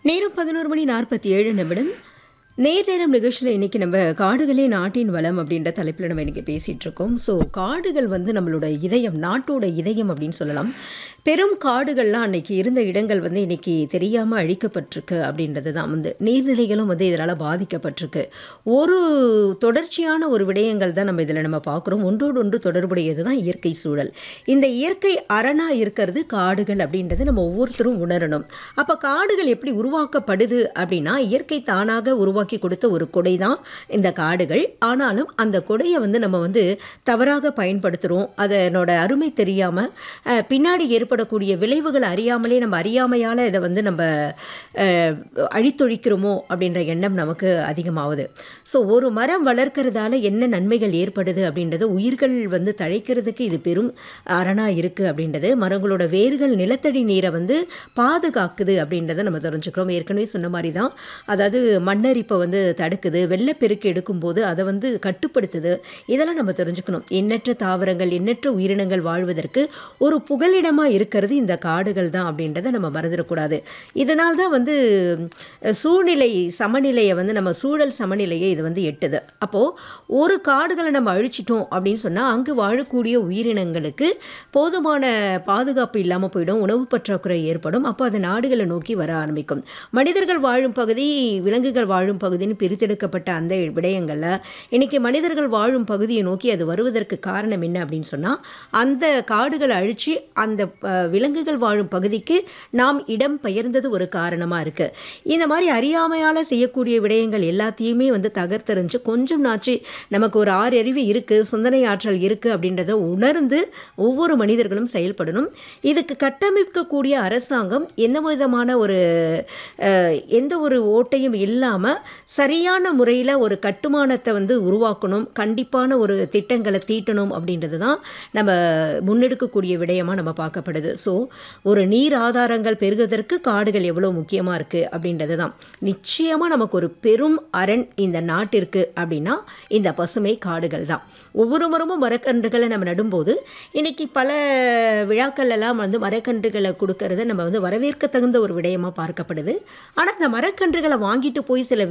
நேரம் பதினோரு மணி நாற்பத்தி ஏழு நிமிடம் நேர் நேரம் நிகழ்ச்சியில் இன்றைக்கி நம்ம காடுகளே நாட்டின் வளம் அப்படின்ற தலைப்பில் நம்ம இன்றைக்கி பேசிகிட்டு இருக்கோம் ஸோ காடுகள் வந்து நம்மளோட இதயம் நாட்டோட இதயம் அப்படின்னு சொல்லலாம் பெரும் காடுகள்லாம் அன்னைக்கு இருந்த இடங்கள் வந்து இன்றைக்கி தெரியாமல் அழிக்கப்பட்டிருக்கு அப்படின்றது தான் வந்து நீர்நிலைகளும் வந்து இதனால் பாதிக்கப்பட்டிருக்கு ஒரு தொடர்ச்சியான ஒரு விடயங்கள் தான் நம்ம இதில் நம்ம பார்க்குறோம் ஒன்றோடு ஒன்று தொடர்புடையது தான் இயற்கை சூழல் இந்த இயற்கை அரணாக இருக்கிறது காடுகள் அப்படின்றத நம்ம ஒவ்வொருத்தரும் உணரணும் அப்போ காடுகள் எப்படி உருவாக்கப்படுது அப்படின்னா இயற்கை தானாக உருவாக்கி கொடுத்த ஒரு கொடை தான் இந்த காடுகள் ஆனாலும் அந்த கொடையை வந்து நம்ம வந்து தவறாக பயன்படுத்துகிறோம் அதனோட அருமை தெரியாமல் பின்னாடி ஏற்படக்கூடிய விளைவுகள் அறியாமலே நம்ம அறியாமையால் இதை வந்து நம்ம அஹ், அழித்தொழிக்கிறோமோ அப்படின்ற எண்ணம் நமக்கு அதிகமாகுது ஸோ ஒரு மரம் வளர்க்கறதால என்ன நன்மைகள் ஏற்படுது அப்படின்றது உயிர்கள் வந்து தழைக்கிறதுக்கு இது பெரும் அரணாக இருக்குது அப்படின்றது மரங்களோட வேர்கள் நிலத்தடி நீரை வந்து பாதுகாக்குது அப்படின்றத நம்ம தெரிஞ்சுக்கிறோம் ஏற்கனவே சொன்ன மாதிரி தான் அதாவது மண்ணரிப்பை வந்து தடுக்குது வெள்ளப்பெருக்கு எடுக்கும்போது அதை வந்து கட்டுப்படுத்துது இதெல்லாம் நம்ம தெரிஞ்சுக்கணும் எண்ணற்ற தாவரங்கள் எண்ணற்ற உயிரினங்கள் வாழ்வதற்கு ஒரு புகலிடமாக இருக்கிறது இந்த காடுகள் தான் அப்படின்றத நம்ம மறந்துடக்கூடாது இதனால் தான் வந்து அஹ், சூழ்நிலை சமநிலையை வந்து நம்ம சூழல் சமநிலையை இது வந்து எட்டுது அப்போது ஒரு காடுகளை நம்ம அழிச்சிட்டோம் அப்படின்னு சொன்னால் அங்கு வாழக்கூடிய உயிரினங்களுக்கு போதுமான பாதுகாப்பு இல்லாமல் போயிடும் உணவு பற்றாக்குறை ஏற்படும் அப்போ அது நாடுகளை நோக்கி வர ஆரம்பிக்கும் மனிதர்கள் வாழும் பகுதி விலங்குகள் வாழும் பகுதின்னு பிரித்தெடுக்கப்பட்ட அந்த விடயங்களில் இன்னைக்கு மனிதர்கள் வாழும் பகுதியை நோக்கி அது வருவதற்கு காரணம் என்ன அப்படின்னு சொன்னால் அந்த காடுகளை அழித்து அந்த அஹ், விலங்குகள் வாழும் பகுதிக்கு நாம் இடம் பெயர்ந்தது ஒரு காரணமாக இருக்குது இந்த மாதிரி அறியாமையால் செய்யக்கூடிய விடயங்கள் எல்லாத்தையுமே வந்து தகர்த்தெறிஞ்சு கொஞ்சம் நாச்சு நமக்கு ஒரு ஆறு அறிவு இருக்குது சிந்தனை ஆற்றல் இருக்குது அப்படின்றத உணர்ந்து ஒவ்வொரு மனிதர்களும் செயல்படணும் இதுக்கு கட்டமைக்கக்கூடிய அரசாங்கம் எந்த விதமான ஒரு அஹ், எந்த ஒரு ஓட்டையும் இல்லாமல் சரியான முறையில் ஒரு கட்டுமானத்தை வந்து உருவாக்கணும் கண்டிப்பான ஒரு திட்டங்களை தீட்டணும் அப்படின்றது தான் நம்ம முன்னெடுக்கக்கூடிய விடயமாக நம்ம பார்க்கப்படுது ஸோ ஒரு நீர் ஆதாரங்கள் பெருகுவதற்கு காடுகள் எவ்வளோ முக்கியமாக இருக்குது அப்படின்றது தான் நிச்சயமாக நமக்கு ஒரு பெரும் அரண் இந்த நாட்டிற்கு அப்படின்னா இந்த பசுமை காடுகள் தான் ஒவ்வொரு முறமும் மரக்கன்றுகளை நம்ம நடும்போது இன்னைக்கு பல விழாக்கள் எல்லாம் வந்து மரக்கன்றுகளை கொடுக்கறத நம்ம வந்து வரவேற்க தகுந்த ஒரு விடயமாக பார்க்கப்படுது ஆனால் அந்த மரக்கன்றுகளை வாங்கிட்டு போய் சில